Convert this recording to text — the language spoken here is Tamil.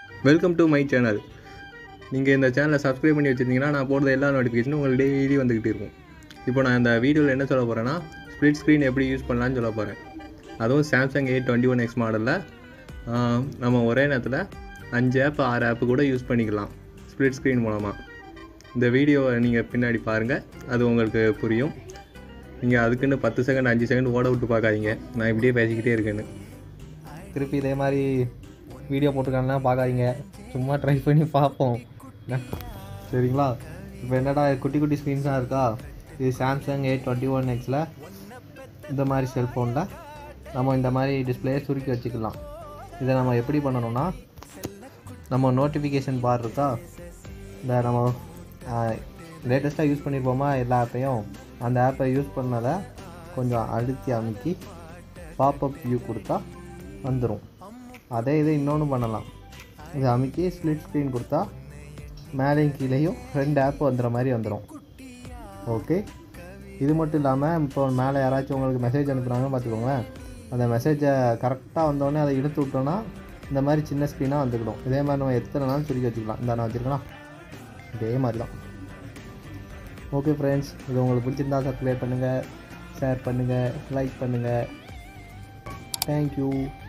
வெல்கம் டு மை சேனல் நீங்கள் இந்த சேனலை சப்ஸ்கிரைப் பண்ணி வச்சுருந்தீங்கன்னா நான் போடுற எல்லா நோட்டிஃபிகேஷனும் உங்களுக்கு டெய்லி வந்துக்கிட்டு இருக்கும் இப்போ நான் இந்த வீடியோவில் என்ன சொல்ல போகிறேன்னா ஸ்ப்ளிட் ஸ்க்ரீன் எப்படி யூஸ் பண்ணலான்னு சொல்ல போகிறேன் அதுவும் Samsung eight twenty one X மாடலில் நம்ம ஒரே நேரத்தில் அஞ்சு ஆப் ஆறு ஆப்பு கூட யூஸ் பண்ணிக்கலாம் ஸ்ப்ளிட் ஸ்க்ரீன் மூலமாக இந்த வீடியோவை நீங்கள் பின்னாடி பாருங்கள் அது உங்களுக்கு புரியும் நீங்கள் அதுக்குன்னு பத்து செகண்ட் அஞ்சு செகண்ட் ஓட விட்டு பார்க்காதீங்க நான் இப்படியே பேசிக்கிட்டே இருக்கேன்னு திருப்பி இதே மாதிரி வீடியோ போட்டிருக்காங்கன்னா பார்க்காதீங்க சும்மா ட்ரை பண்ணி பார்ப்போம் என்ன? சரிங்களா இப்போ என்னடா குட்டி குட்டி ஸ்க்ரீன்ஸாக இருக்கா இது சாம்சங் எயிட் டுவெண்ட்டி ஒன் எக்ஸில் இந்த மாதிரி செல்ஃபோனில் நம்ம இந்த மாதிரி டிஸ்பிளேயை சுருக்கி வச்சுக்கலாம் இதை நம்ம எப்படி பண்ணணும்னா நம்ம நோட்டிஃபிகேஷன் பார் இருக்கா இந்த நம்ம லேட்டஸ்ட்டாக யூஸ் பண்ணியிருப்போமா எல்லா ஆப்பையும் அந்த ஆப்பை யூஸ் பண்ணதை கொஞ்சம் அழுத்தி அமுக்கி பாப்அப் வியூ கொடுத்தா வந்துடும் அதே இது இன்னொன்று பண்ணலாம் இதை அமுக்கி ஸ்ப்ளிட் ஸ்க்ரீன் கொடுத்தா மேலேயும் கீழேயும் ரெண்டு ஆப் வந்துடுற மாதிரி வந்துடும் ஓகே இது மட்டும் இல்லாமல் இப்போ மேலே யாராச்சும் உங்களுக்கு மெசேஜ் அனுப்புகிறாங்கன்னு பார்த்துக்கோங்க அந்த மெசேஜை கரெக்டாக வந்தோடனே அதை இழுத்து விட்டோன்னா இந்த மாதிரி சின்ன ஸ்க்ரீனாக வந்துக்கிடும் இதே மாதிரி நம்ம எத்தனை நாள் சுருக்கி வச்சுக்கலாம் இந்த நான் வச்சுருக்கலாம் இதே மாதிரி தான் ஓகே ஃப்ரெண்ட்ஸ் இது உங்களுக்கு பிடிச்சிருந்தா சப்ஸ்கிரைப் பண்ணுங்கள் ஷேர் பண்ணுங்கள் லைக் பண்ணுங்கள் தேங்க்யூ